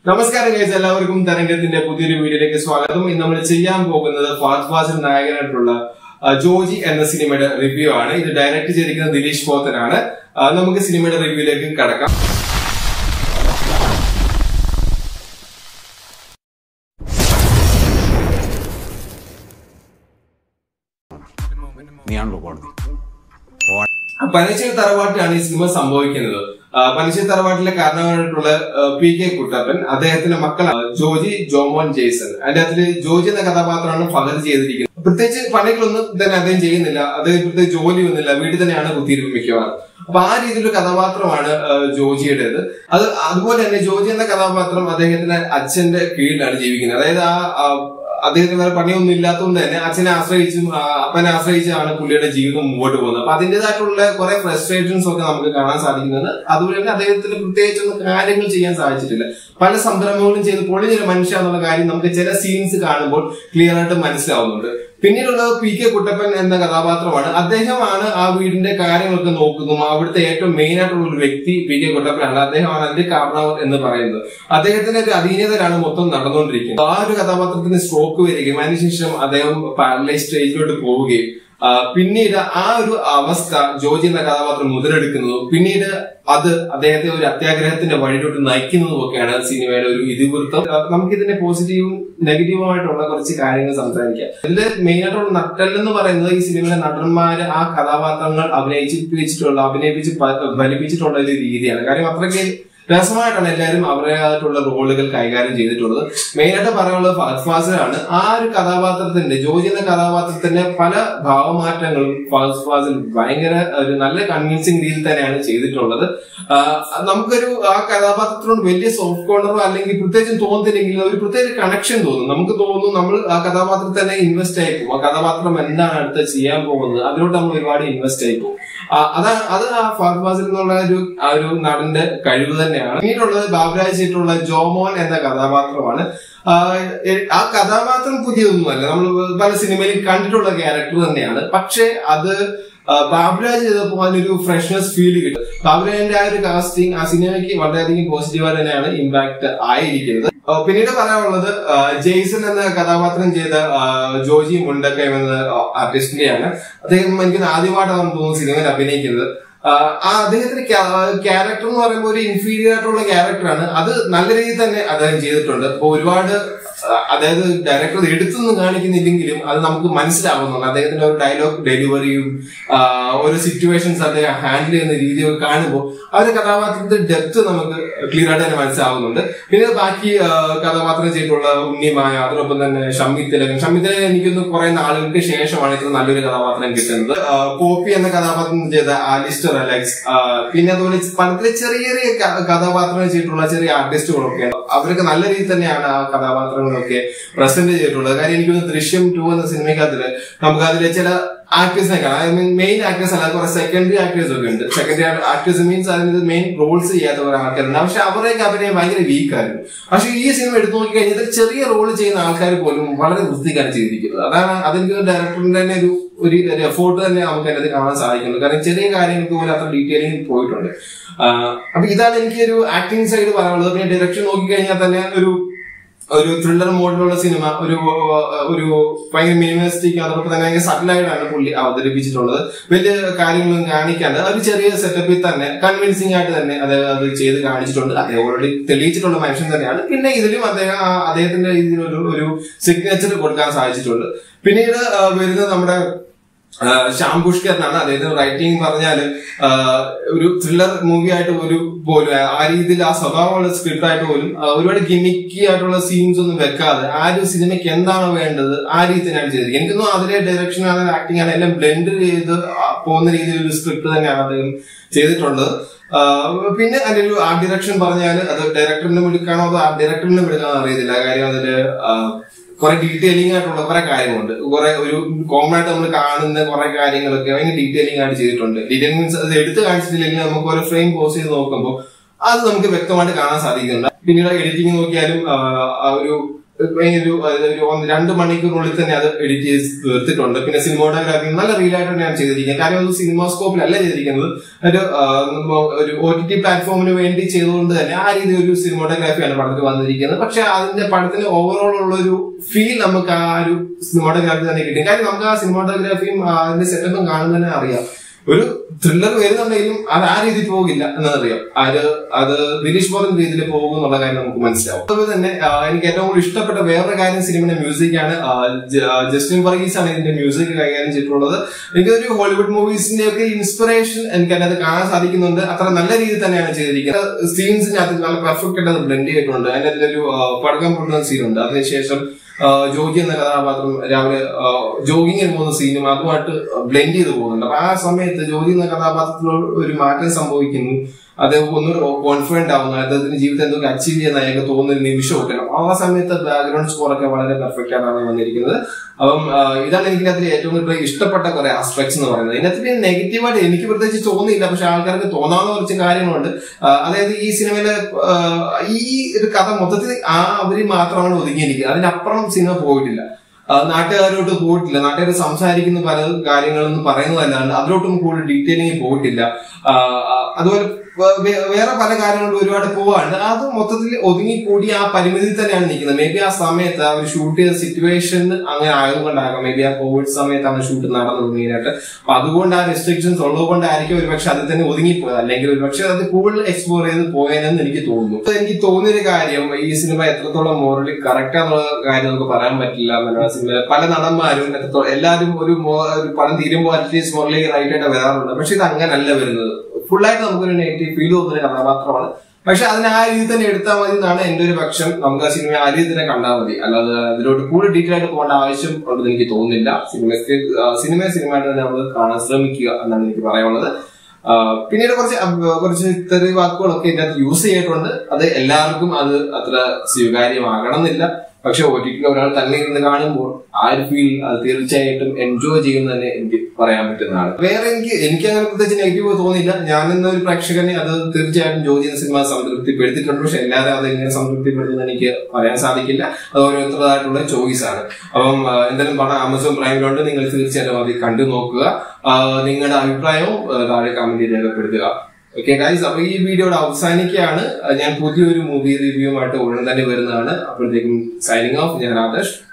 നമസ്കാരം ഗൈസ് എല്ലാവർക്കും തരംഗത്തിന്റെ പുതിയൊരു വീഡിയോയിലേക്ക് സ്വാഗതം ഇന്ന് നമ്മൾ ചെയ്യാൻ പോകുന്നത് ഫാസ്റ്റ് ഫാസിൽ നായകനായിട്ടുള്ള ആ, ജോജി എന്ന സിനിമയുടെ റിവ്യൂ ആണ് ഇത് ഡയറക്ട് ചെയ്തിരിക്കുന്നത് ദിലീഷ് പോത്തനാണ് ആ, നമുക്ക് സിനിമയുടെ റിവ്യൂയിലേക്ക് കടക്കാം നീയാണല്ലോ കോടതി പനശ്ശേരി തറവാട്ടിലാണ് ഈ സിനിമ സംഭവിക്കുന്നത് ആ, പനശ്ശേരി തറവാട്ടിലെ കാരണമായിട്ടുള്ള ആ, പി കെ കുട്ടപ്പൻ അദ്ദേഹത്തിന്റെ മക്കളാണ് ജോജി ജോമോൻ ജേസൺ അതിന്റെ അതില് ജോജി എന്ന കഥാപാത്രമാണ് ഫഹദ് ചെയ്തിരിക്കുന്നത് പ്രത്യേകിച്ച് പണികളൊന്നും തന്നെ അദ്ദേഹം ചെയ്യുന്നില്ല അദ്ദേഹം പ്രത്യേകിച്ച് ജോലിയൊന്നുമില്ല വീട്ടിൽ തന്നെയാണ് കുത്തിയിരിക്കും മിക്കവാറും അപ്പൊ ആ രീതിയിലൊരു കഥാപാത്രമാണ് ആ, ജോജിയുടേത് അത് അതുപോലെ തന്നെ ജോജി എന്ന കഥാപാത്രം അദ്ദേഹത്തിന്റെ അച്ഛന്റെ കീഴിലാണ് ജീവിക്കുന്നത് അതായത് ആ ആ, അദ്ദേഹത്തിന് വേറെ പണിയൊന്നും ഇല്ലാത്തതുകൊണ്ട് തന്നെ അച്ഛനെ ആശ്രയിച്ചും ആ, അപ്പനെ ആശ്രയിച്ചാണ് പുള്ളിയുടെ ജീവിതം മുമ്പോട്ട് പോകുന്നത് അപ്പൊ അതിന്റേതായിട്ടുള്ള കുറെ ഫ്രസ്ട്രേഷൻസ് ഒക്കെ നമുക്ക് കാണാൻ സാധിക്കുന്നത് അതുപോലെ തന്നെ അദ്ദേഹത്തിന് പ്രത്യേകിച്ചൊന്നും കാര്യങ്ങൾ ചെയ്യാൻ സാധിച്ചിട്ടില്ല പല സംരംഭങ്ങളും ചെയ്ത് പൊളിഞ്ഞൊരു മനുഷ്യ എന്നുള്ള കാര്യം നമുക്ക് ചില സീൻസ് കാണുമ്പോൾ ക്ലിയർ ആയിട്ട് മനസ്സിലാവുന്നുണ്ട് പിന്നീടുള്ളത് പി കെ കുട്ടപ്പൻ എന്ന കഥാപാത്രമാണ് അദ്ദേഹമാണ് ആ വീടിന്റെ കാര്യങ്ങളൊക്കെ നോക്കുന്നതും അവിടുത്തെ ഏറ്റവും മെയിൻ ആയിട്ടുള്ള ഒരു വ്യക്തി പി കെ കുട്ടപ്പനാണ് അദ്ദേഹമാണ് അതിന്റെ കാരണവർ എന്ന് പറയുന്നത് അദ്ദേഹത്തിന്റെ ഒരു അധീനതയിലാണ് മൊത്തം നടന്നുകൊണ്ടിരിക്കുന്നത് ആ ഒരു കഥാപാത്രത്തിന് സ്ട്രോക്ക് വരികയും അതിനുശേഷം അദ്ദേഹം പാരലൈസ് സ്റ്റേജിലോട്ട് പോവുകയും ആ, പിന്നീട് ആ ഒരു അവസ്ഥ ജോജി എന്ന കഥാപാത്രം മുതലെടുക്കുന്നതും പിന്നീട് അത് അദ്ദേഹത്തെ ഒരു അത്യാഗ്രഹത്തിന്റെ വഴിയിലോട്ട് നയിക്കുന്നതും ഒക്കെയാണ് സിനിമയുടെ ഒരു ഇതിവൃത്തം ആ, നമുക്കിതിന്റെ പോസിറ്റീവും നെഗറ്റീവുമായിട്ടുള്ള കുറച്ച് കാര്യങ്ങൾ സംസാരിക്കാം ഇതില് മെയിൻ ആയിട്ടുള്ള നട്ടല്ലെന്ന് പറയുന്നത് ഈ സിനിമയിലെ നടന്മാര് ആ കഥാപാത്രങ്ങൾ അഭിനയിച്ചിട്ടുള്ള അഭിനയിപ്പിച്ച് പ- ഫലിപ്പിച്ചിട്ടുള്ള ഒരു രീതിയാണ് കാര്യം അത്രയ്ക്ക് രസമായിട്ടാണ് എല്ലാവരും അവരുടേതായിട്ടുള്ള റോളുകൾ കൈകാര്യം ചെയ്തിട്ടുള്ളത് മെയിൻ ആയിട്ട് പറയാനുള്ളത് ഫഹദ് ഫാസിലാണ് ആ ഒരു കഥാപാത്രത്തിന്റെ ജോജി എന്ന കഥാപാത്രത്തിന്റെ പല ഭാവമാറ്റങ്ങളും ഫഹദ് ഫാസിൽ ഭയങ്കര ഒരു നല്ല കൺവിൻസിങ് രീതിയിൽ തന്നെയാണ് ചെയ്തിട്ടുള്ളത് ആ, നമുക്കൊരു ആ കഥാപാത്രത്തിനോട് വലിയ സോഫ്റ്റ് കോർണറോ അല്ലെങ്കിൽ പ്രത്യേകിച്ചും തോന്നുന്നില്ലെങ്കിൽ ഒരു പ്രത്യേക കണക്ഷൻ തോന്നും നമുക്ക് തോന്നും നമ്മൾ ആ കഥാപാത്രത്തിൽ തന്നെ ഇൻവെസ്റ്റ് ആയി പോകും ആ കഥാപാത്രം എന്താണ് അടുത്ത് ചെയ്യാൻ പോകുന്നത് അതിലോട്ട് നമ്മൾ ഒരുപാട് ഇൻവെസ്റ്റ് ആയി പോകും ആ, അതാണ് അത് ആ ഫഹദ് ഫാസിൽ എന്നുള്ള ഒരു ആ ഒരു നടന്റെ കഴിവ് തന്നെയാണ് പിന്നീടുള്ളത് ബാബുരാജ് ചെയ്തിട്ടുള്ള ജോമോൻ എന്ന കഥാപാത്രമാണ് ആ, എ- ആ കഥാപാത്രം പുതിയതൊന്നുമല്ല നമ്മൾ പല സിനിമയിൽ കണ്ടിട്ടുള്ള ക്യാരക്ടർ തന്നെയാണ് പക്ഷെ അത് ആ, ബാബുരാജ് ചെയ്തപ്പോൾ അതിനൊരു ഫ്രഷ്നെസ് ഫീൽ കിട്ടും ബാബുരാജിന്റെ ആ ഒരു കാസ്റ്റിംഗ് ആ സിനിമയ്ക്ക് വളരെയധികം പോസിറ്റീവായി തന്നെയാണ് ഇമ്പാക്ട് ആയിരിക്കുന്നത് ആ, പിന്നീട് പറയാനുള്ളത് ആ, ജെയ്സൺ എന്ന കഥാപാത്രം ചെയ്ത ആ, ജോജി മുണ്ടക്കയം എന്ന ആർട്ടിസ്റ്റിന്റെയാണ് അദ്ദേഹം എനിക്ക് ആദ്യമായിട്ടാണ് തോന്നുന്നു സിനിമയിൽ അഭിനയിക്കുന്നത് ആ, ആ അദ്ദേഹത്തിന്റെ ക്യാരക്ടർ എന്ന് പറയുമ്പോൾ ഒരു ഇൻഫീരിയർ ആയിട്ടുള്ള ക്യാരക്ടറാണ് അത് നല്ല രീതിയിൽ തന്നെ അദ്ദേഹം ചെയ്തിട്ടുണ്ട് അപ്പൊ ഒരുപാട് ആ, അതായത് ഡയറക്ടർ എടുത്തൊന്നും കാണിക്കുന്നില്ലെങ്കിലും അത് നമുക്ക് മനസ്സിലാവുന്നുണ്ട് അദ്ദേഹത്തിന്റെ ഒരു ഡയലോഗ് ഡെലിവറിയും ആ, ഓരോ സിറ്റുവേഷൻസ് അദ്ദേഹം ഹാൻഡിൽ ചെയ്യുന്ന രീതിയൊക്കെ കാണുമ്പോൾ ആ ഒരു കഥാപാത്രത്തിന്റെ ഡെപ്ത് നമുക്ക് ക്ലിയർ ആയിട്ട് തന്നെ മനസ്സിലാവുന്നുണ്ട് പിന്നെ ബാക്കി ആ, കഥാപാത്രം ചെയ്തിട്ടുള്ള ഉണ്ണിമായ അതോടൊപ്പം തന്നെ ഷമ്മി തിലകൻ ഷമ്മി തിലകൻ എനിക്കൊന്ന് കുറെ നാളുകൾക്ക് ശേഷമാണ് ഇത്ര നല്ലൊരു കഥാപാത്രം കിട്ടുന്നത് ആ, പോപ്പി എന്ന കഥാപാത്രം ചെയ്ത ആലിസ്റ്റർ അലക്സ് ആ, പിന്നെ അതുപോലെ പലത്തിലെ ചെറിയ ചെറിയ ക- കഥാപാത്രങ്ങൾ ചെയ്തിട്ടുള്ള ചെറിയ ആർട്ടിസ്റ്റുകളൊക്കെ അവരൊക്കെ നല്ല രീതിയിൽ തന്നെയാണ് ആ കഥാപാത്രങ്ങളൊക്കെ പ്രസന്റ് ചെയ്തിട്ടുള്ളത് കാര്യം എനിക്കൊന്ന് ദൃശ്യം ടു എന്ന സിനിമയ്ക്കകത്തില് നമുക്ക് അതിലെ ചില ആക്ടേഴ്സിനെ കാണാം ഐ മീൻ മെയിൻ ആക്ടേഴ്സ് അല്ല കുറെ സെക്കൻഡറി ആക്ടേഴ്സ് ഒക്കെ ഉണ്ട് സെക്കൻഡറി ആക്ടേഴ്സ് മീൻസ് അതിന് മെയിൻ റോൾസ് ചെയ്യാത്ത കുറെ ആൾക്കാരുണ്ട് പക്ഷെ അവരെയൊക്കെ അഭിനയം ഭയങ്കര വീക്ക് ആയിരുന്നു പക്ഷെ ഈ സിനിമ എടുത്തു നോക്കി കഴിഞ്ഞാൽ ചെറിയ റോൾ ചെയ്യുന്ന ആൾക്കാർ പോലും വളരെ വൃത്തിക്കാണ് ചെയ്തിരിക്കുന്നത് അതാണ് അതെനിക്ക് ഡയറക്ടറിന്റെ തന്നെ ഒരു ഒരു എഫോർട്ട് തന്നെ നമുക്ക് അതിനകത്ത് കാണാൻ സാധിക്കുന്നത് കാരണം ചെറിയ കാര്യങ്ങൾക്ക് പോലും അത്ര ഡീറ്റെയിലിംഗ് പോയിട്ടുണ്ട് ആ, അപ്പൊ ഇതാണ് എനിക്ക് ഒരു ആക്ടിങ് സൈഡ് പറയാനുള്ളത് പിന്നെ ഡയറക്ഷൻ നോക്കിക്കഴിഞ്ഞാൽ തന്നെ ഒരു ഒരു ത്രില്ലർ മോഡിലുള്ള സിനിമ ഒരു ഒരു ഭയങ്കര മിനിമലിസ്റ്റിക് അതോടൊപ്പം തന്നെ ഭയങ്കര സട്ടിലായിട്ടാണ് പുള്ളി അവതരിപ്പിച്ചിട്ടുള്ളത് വലിയ കാര്യങ്ങളൊന്നും കാണിക്കാണ്ട് ഒരു ചെറിയ സെറ്റപ്പിൽ തന്നെ കൺവിൻസിംഗ് ആയിട്ട് തന്നെ അദ്ദേഹം അത് ചെയ്ത് കാണിച്ചിട്ടുണ്ട് അദ്ദേഹം ഓൾറെഡി തെളിയിച്ചിട്ടുള്ള മനുഷ്യൻ തന്നെയാണ് പിന്നെ ഇതിലും അദ്ദേഹം ആ അദ്ദേഹത്തിന്റെ രീതിയിലൊരു ഒരു സിഗ്നേച്ചർ കൊടുക്കാൻ സാധിച്ചിട്ടുണ്ട് പിന്നീട് ആ, വരുന്നത് നമ്മുടെ ആ, ശ്യാം പുഷ്കറിനാണ് അദ്ദേഹത്തിന്റെ റൈറ്റിംഗ് പറഞ്ഞാല് ആ, ഒരു ത്രില്ലർ മൂവി ആയിട്ട് ഒരു പോലും ആ രീതിയിൽ ആ സ്വഭാവമുള്ള സ്ക്രിപ്റ്റ് ആയിട്ട് പോലും ആ, ഒരുപാട് ഗിമിക്കി ആയിട്ടുള്ള സീൻസ് ഒന്നും വെക്കാതെ ആ ഒരു സിനിമയ്ക്ക് എന്താണ് വേണ്ടത് ആ രീതി തന്നെയാണ് ചെയ്തത് എനിക്കൊന്നും അതിലെ ഡയറക്ഷൻ ആണ് ആക്ടിംഗ് ആണ് എല്ലാം ബ്ലെൻഡ് ചെയ്ത് ആ പോകുന്ന രീതിയിൽ ഒരു സ്ക്രിപ്റ്റ് തന്നെയാണ് അദ്ദേഹം ചെയ്തിട്ടുള്ളത് ആ, പിന്നെ അതിന്റെ ഒരു ആർട്ട് ഡയറക്ഷൻ പറഞ്ഞാൽ അത് ഡയറക്ടറിന്റെ മിടുക്കാണോ അതോ ആർട്ട് ഡയറക്ടറിന്റെ മിടുക്കാണോ അറിയത്തില്ല കാര്യം അതില് ആ, കുറെ ഡീറ്റെയിലിംഗ് ആയിട്ടുള്ള കുറെ കാര്യങ്ങളുണ്ട് കുറെ ഒരു കോമൺ ആയിട്ട് നമ്മൾ കാണുന്ന കുറെ കാര്യങ്ങളൊക്കെ ഭയങ്കര ഡീറ്റെയിലിംഗ് ആയിട്ട് ചെയ്തിട്ടുണ്ട് ഡീറ്റെയിലിംഗ് മീൻസ് അത് എടുത്ത് കാണിച്ചിട്ടില്ലെങ്കിൽ നമുക്ക് ഒരു ഫ്രെയിം പോസ് ചെയ്ത് നോക്കുമ്പോൾ അത് നമുക്ക് വ്യക്തമായിട്ട് കാണാൻ സാധിക്കുന്നുണ്ട് പിന്നീട് എഡിറ്റിംഗ് നോക്കിയാലും ആ, ആ ഒരു ഒരു ഒരു ഒന്ന് രണ്ട് മണിക്കൂറിനുള്ളിൽ തന്നെ അത് എഡിറ്റ് ചെയ്ത് തീർത്തിട്ടുണ്ട് പിന്നെ സിനിമോട്ടോഗ്രാഫി നല്ല റിയൽ ആയിട്ട് തന്നെയാണ് ചെയ്തിരിക്കുന്നത് കാര്യം അത് സിനിമാസ്കോപ്പിലല്ല ചെയ്തിരിക്കുന്നത് ഒരു ആ, നമ്മ- ഒരു ഒ ടി ടി പ്ലാറ്റ്ഫോമിന് വേണ്ടി ചെയ്തുകൊണ്ട് തന്നെ ആ രീതി ഒരു സിനിമോട്ടോഗ്രാഫിയാണ് പടത്തിൽ വന്നിരിക്കുന്നത് പക്ഷെ അതിന്റെ പടത്തിന് ഓവറോൾ ഉള്ള ഒരു ഫീൽ നമുക്ക് ആ ഒരു സിനിമോട്ടോഗ്രാഫി തന്നെ കിട്ടും കാര്യം നമുക്ക് ആ സിനിമോട്ടോഗ്രാഫിയും ആ അതിന്റെ സെറ്റപ്പും കാണുമ്പോൾ തന്നെ അറിയാം ഒരു ത്രില്ലർ വരുന്നുണ്ടെങ്കിലും അത് ആ രീതി പോകില്ല എന്നറിയാം അത് അത് ദിലീഷ് ബോധൻ രീതിയിൽ പോകും എന്നുള്ള കാര്യം നമുക്ക് മനസ്സിലാവും അതുപോലെ തന്നെ ആ, എനിക്ക് ഏറ്റവും കൂടുതൽ ഇഷ്ടപ്പെട്ട വേറൊരു കാര്യം സിനിമയുടെ മ്യൂസിക് ആണ് ആ, ജ- ആ, ജസ്റ്റിൻ വർഗീസ് ആണ് ഇതിന്റെ മ്യൂസിക് കൈകാര്യം ചെയ്തിട്ടുള്ളത് എനിക്കൊരു ഹോളിവുഡ് മൂവീസിന്റെ ഒക്കെ ഇൻസ്പിറേഷൻ എനിക്ക് അതിനകത്ത് കാണാൻ സാധിക്കുന്നുണ്ട് അത്ര നല്ല രീതിയിൽ തന്നെയാണ് ചെയ്തിരിക്കുന്നത് സീൻസിനകത്ത് നല്ല പെർഫെക്റ്റ് ആയിട്ട് അത് ബ്ലെൻഡ് ചെയ്തിട്ടുണ്ട് അതിനകത്ത് ഒരു പടക്കം പൊട്ടുന്ന സീനുണ്ട് അതിനുശേഷം ആ, ജോജി എന്ന കഥാപാത്രം രാവിലെ ജോഗിങ്ങിന് പോകുന്ന സീനും അതുമായിട്ട് ബ്ലെൻഡ് ചെയ്ത് പോകുന്നുണ്ട് അപ്പൊ ആ സമയത്ത് ജോജി എന്ന കഥാപാത്രത്തിനോട് ഒരു മാറ്റം സംഭവിക്കുന്നു അത് ഒന്നുകൂടെ കോൺഫിഡന്റ് ആവുന്നു അദ്ദേഹത്തിന്റെ ജീവിതത്തിൽ എന്തൊക്കെ അച്ചീവ് ചെയ്യുന്ന അയാൾക്ക് തോന്നുന്ന ഒരു നിമിഷമൊക്കെ ഉണ്ട്. ആ സമയത്ത് ബാക്ക്ഗ്രൗണ്ട് സ്കോർ ഒക്കെ വളരെ പെർഫെക്റ്റ് ആയിട്ടാണ് വന്നിരിക്കുന്നത് അപ്പം ആ, ഇതാണ് എനിക്ക് അതിൽ ഏറ്റവും കൂടുതൽ ഇഷ്ടപ്പെട്ട കുറെ ആസ്പെക്ട്സ് എന്ന് പറയുന്നത് ഇതിനകത്ത് നെഗറ്റീവായിട്ട് എനിക്ക് പ്രത്യേകിച്ച് തോന്നിയില്ല പക്ഷെ ആൾക്കാർക്ക് തോന്നാവുന്ന കുറച്ച് കാര്യങ്ങളുണ്ട് ആ, അതായത് ഈ സിനിമയിലെ ആ, ഈ ഒരു കഥ മൊത്തത്തിൽ ആ അവര് മാത്രമാണ് ഒതുങ്ങിയിരിക്കുന്നത് അതിനപ്പുറം സിനിമ പോയിട്ടില്ല ആ, നാട്ടുകാരോട്ട് പോയിട്ടില്ല നാട്ടുകാർ സംസാരിക്കുന്ന പല കാര്യങ്ങളൊന്നും പറയുന്നതല്ലാണ്ട് അതിലോട്ടും കൂടുതൽ ഡീറ്റെയിലിംഗ് പോയിട്ടില്ല ആ, ആ, അതുപോലെ വേ- വേ- വേറെ പല കാര്യങ്ങളും ഒരുപാട് പോവാണ്ട് അത് മൊത്തത്തിൽ ഒതുങ്ങിക്കൂടി ആ പരിമിതി തന്നെയാണ് നിൽക്കുന്നത് മേ ബി ആ സമയത്ത് അവർ ഷൂട്ട് ചെയ്ത സിറ്റുവേഷൻ അങ്ങനെ ആയതുകൊണ്ടാകാം മേ ബി ആ കോവിഡ് സമയത്താണ് ഷൂട്ട് നടന്നത് മെയിനായിട്ട് അപ്പൊ അതുകൊണ്ട് ആ റെസ്ട്രിക്ഷൻസ് ഉള്ളതുകൊണ്ടായിരിക്കും ഒരുപക്ഷെ അതിൽ തന്നെ ഒതുങ്ങിപ്പോയത് അല്ലെങ്കിൽ ഒരുപക്ഷെ അത് കൂടുതൽ എക്സ്പ്ലോർ ചെയ്ത് പോയെന്ന് എനിക്ക് തോന്നുന്നു അപ്പൊ എനിക്ക് തോന്നിയൊരു കാര്യം ഈ സിനിമ എത്രത്തോളം മോറലി കറക്റ്റ് ആണെന്നുള്ള കാര്യം നമുക്ക് പറയാൻ പറ്റില്ല മലയാള സിനിമയിൽ പല നടന്മാരും എത്രത്തോളം എല്ലാവരും ഒരു മോ- ഒരു പടം തീരുമ്പോൾ അറ്റ്ലീസ്റ്റ് മോറലി റൈറ്റ് ആയിട്ട് വരാറുണ്ട് പക്ഷെ ഇത് അങ്ങനല്ല വരുന്നത് ഫുള്ളായിട്ട് നമുക്കൊരു നെഗറ്റീവ് ഫീൽ തോന്നുന്ന ഒരു കഥാപാത്രമാണ് പക്ഷെ അതിനെ ആ രീതി തന്നെ എടുത്താൽ മതി എന്നാണ് എന്റെ ഒരു പക്ഷം നമുക്ക് ആ സിനിമ ആ രീതി തന്നെ കണ്ടാൽ മതി അല്ലാതെ അതിലോട്ട് കൂടുതൽ ഡീറ്റെയിൽ ആയിട്ട് പോകേണ്ട ആവശ്യം ഉണ്ടെന്ന് എനിക്ക് തോന്നുന്നില്ല സിനിമയ്ക്ക് സിനിമ സിനിമയായിട്ട് തന്നെ നമ്മൾ കാണാൻ ശ്രമിക്കുക എന്നാണ് എനിക്ക് പറയാനുള്ളത് ആ, പിന്നീട് കുറച്ച് അബ്- കുറച്ച് ഇത്തരം വാക്കുകളൊക്കെ ഇതിനകത്ത് യൂസ് ചെയ്തിട്ടുണ്ട് അത് എല്ലാവർക്കും അത് അത്ര സ്വീകാര്യമാകണം എന്നില്ല പക്ഷെ ഒ ടി ഒരാൾ തന്നെ ഇരുന്ന് കാണുമ്പോൾ ആ ഒരു ഫീൽ അത് തീർച്ചയായിട്ടും എൻജോയ് ചെയ്യും തന്നെ എനിക്ക് പറയാൻ പറ്റുന്നതാണ് വേറെ എനിക്ക് എനിക്ക് അങ്ങനെ പ്രത്യേകിച്ച് നെഗറ്റീവ് തോന്നിയില്ല ഞാൻ എന്ന ഒരു പ്രേക്ഷകനെ അത് തീർച്ചയായിട്ടും ജോജി എന്ന സിനിമ സംതൃപ്തിപ്പെടുത്തിയിട്ടുണ്ട് പക്ഷെ എല്ലാവരും അത് എങ്ങനെ സംതൃപ്തിപ്പെടുത്തുന്ന എനിക്ക് പറയാൻ സാധിക്കില്ല അത് ഓരോരുത്തരുടേതായിട്ടുള്ള ചോയ്സ് ആണ് അപ്പം ആ, എന്തായാലും പണം ആമസോൺ പ്രൈമിലുണ്ട് നിങ്ങൾ തീർച്ചയായിട്ടും അത് കണ്ടു നോക്കുക ആ, നിങ്ങളുടെ അഭിപ്രായവും ആ, താഴെ കമന്റ് രേഖപ്പെടുത്തുക ഓക്കെ ഗൈസ് അപ്പൊ ഈ വീഡിയോയുടെ അവസാനിക്കുകയാണ് ഞാൻ പുതിയൊരു മൂവി റിവ്യൂമായിട്ട് ഉടൻ തന്നെ വരുന്നതാണ് അപ്പോഴത്തേക്കും സൈനിങ് ഓഫ് ഞാൻ ആദർശ്